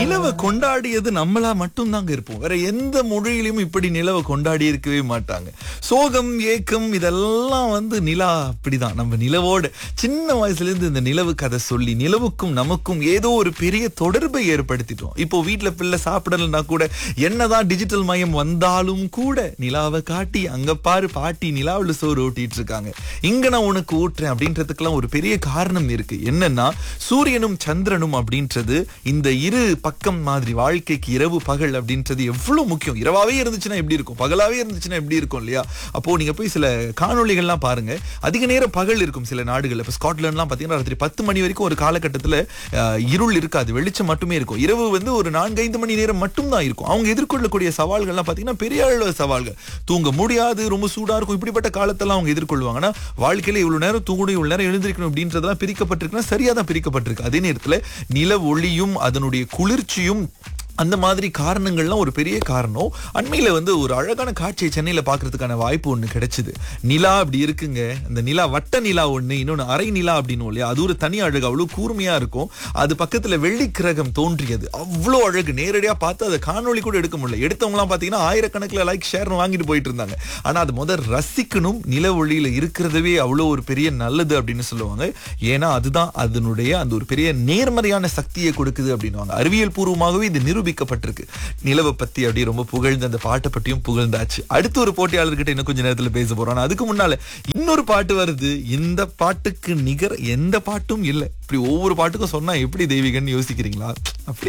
நிலவை கொண்டாடியது நம்மளா மட்டும் தாங்க இருப்போம் வேற எந்த மொழியிலும் இப்படி நிலவை கொண்டாடி இருக்கவே மாட்டாங்க சோகம் ஏக்கம் இதெல்லாம் வந்து நிலா அப்படிதான் நம்ம நிலவோட சின்ன வயசுல இருந்து இந்த நிலவு கதை சொல்லி நிலவுக்கும் நமக்கும் ஏதோ ஒரு பெரிய தொடர்பை ஏற்படுத்திட்டோம் இப்போ வீட்ல பிள்ளை சாப்பிடலன்னா கூட என்னதான் டிஜிட்டல் மயம் வந்தாலும் கூட நிலாவை காட்டி அங்க பாரு பாட்டி நிலாவுல சோறு ஓட்டிட்டு இருக்காங்க இங்க நான் உனக்கு ஊட்டுறேன் அப்படின்றதுக்கெல்லாம் ஒரு பெரிய காரணம் இருக்கு என்னன்னா சூரியனும் சந்திரனும் அப்படின்றது இந்த இரு பக்கம் மாதிரி வாழ்க்கைக்கு இரவு பகல் அப்படின்றது எவ்வளவு முக்கியம் இரவாவே இருந்துச்சுன்னா எப்படி இருக்கும் பகலாவே இருந்துச்சுன்னா எப்படி இருக்கும் இல்லையா அப்போ நீங்க போய் சில காணொளிகள்லாம் பாருங்க அதிக நேரம் பகல் இருக்கும் சில நாடுகள்ல இப்ப ஸ்காட்லாண்ட்லாம் பாத்தீங்கன்னா ராத்திரி பத்து மணி வரைக்கும் ஒரு காலகட்டத்துல அஹ், இருள் இருக்காது வெளிச்சம் மட்டுமே இருக்கும் இரவு வந்து ஒரு நான்கு ஐந்து மணி நேரம் மட்டும்தான் இருக்கும் அவங்க எதிர்கொள்ளக்கூடிய சவால்கள்லாம் பாத்தீங்கன்னா பெரிய அளவு சவால்கள் தூங்க முடியாது ரொம்ப சூடா இருக்கும் இப்படிப்பட்ட காலத்தெல்லாம் அவங்க எதிர்கொள்வாங்க ஆனா வாழ்க்கையில இவ்வளவு நேரம் தூங்கணும் இவ்வளவு நேரம் எழுந்திருக்கணும் அப்படின்றதெல்லாம் பிரிக்கப்பட்டிருக்குன்னா சரியா தான் பிரிக்கப்பட்டிருக்கு அதே நேரத்துல நில ஒளியும் அதனுடைய குளிர்ச்சியும் அந்த மாதிரி காரணங்கள்லாம் ஒரு பெரிய காரணம் அண்மையில வந்து ஒரு அழகான காட்சியை சென்னையில பாக்குறதுக்கான வாய்ப்பு ஒண்ணு கிடைச்சது நிலா அப்படி இருக்குங்க அந்த நிலா வட்ட நிலா ஒண்ணு இன்னொன்னு அரை நிலா அப்படின்னு இல்லையா அது ஒரு தனி அழகு அவ்வளவு கூர்மையா இருக்கும் அது பக்கத்துல வெள்ளி கிரகம் தோன்றியது அவ்வளோ அழகு நேரடியா பார்த்து அதை காணொளி கூட எடுக்க முடியல எடுத்தவங்கலாம் பாத்தீங்கன்னா ஆயிரக்கணக்கில் லைக் ஷேர் வாங்கிட்டு போயிட்டு இருந்தாங்க ஆனா அது முதல் ரசிக்கணும் நில ஒளியில இருக்கிறதவே அவ்வளோ ஒரு பெரிய நல்லது அப்படின்னு சொல்லுவாங்க ஏன்னா அதுதான் அதனுடைய அந்த ஒரு பெரிய நேர்மறையான சக்தியை கொடுக்குது அப்படின்னுவாங்க அறிவியல் பூர்வமாகவே இது நிரூபிக்கப்பட்டிருக்கு நிலவை பத்தி அப்படியே ரொம்ப புகழ்ந்து அந்த பாட்டை பற்றியும் புகழ்ந்தாச்சு அடுத்து ஒரு போட்டியாளர்கிட்ட இன்னும் கொஞ்ச நேரத்துல பேச போறோம் ஆனா அதுக்கு முன்னால இன்னொரு பாட்டு வருது இந்த பாட்டுக்கு நிகர் எந்த பாட்டும் இல்லை இப்படி ஒவ்வொரு பாட்டுக்கும் சொன்னா எப்படி தெய்வீகன்னு யோசிக்கிறீங்களா அப்படி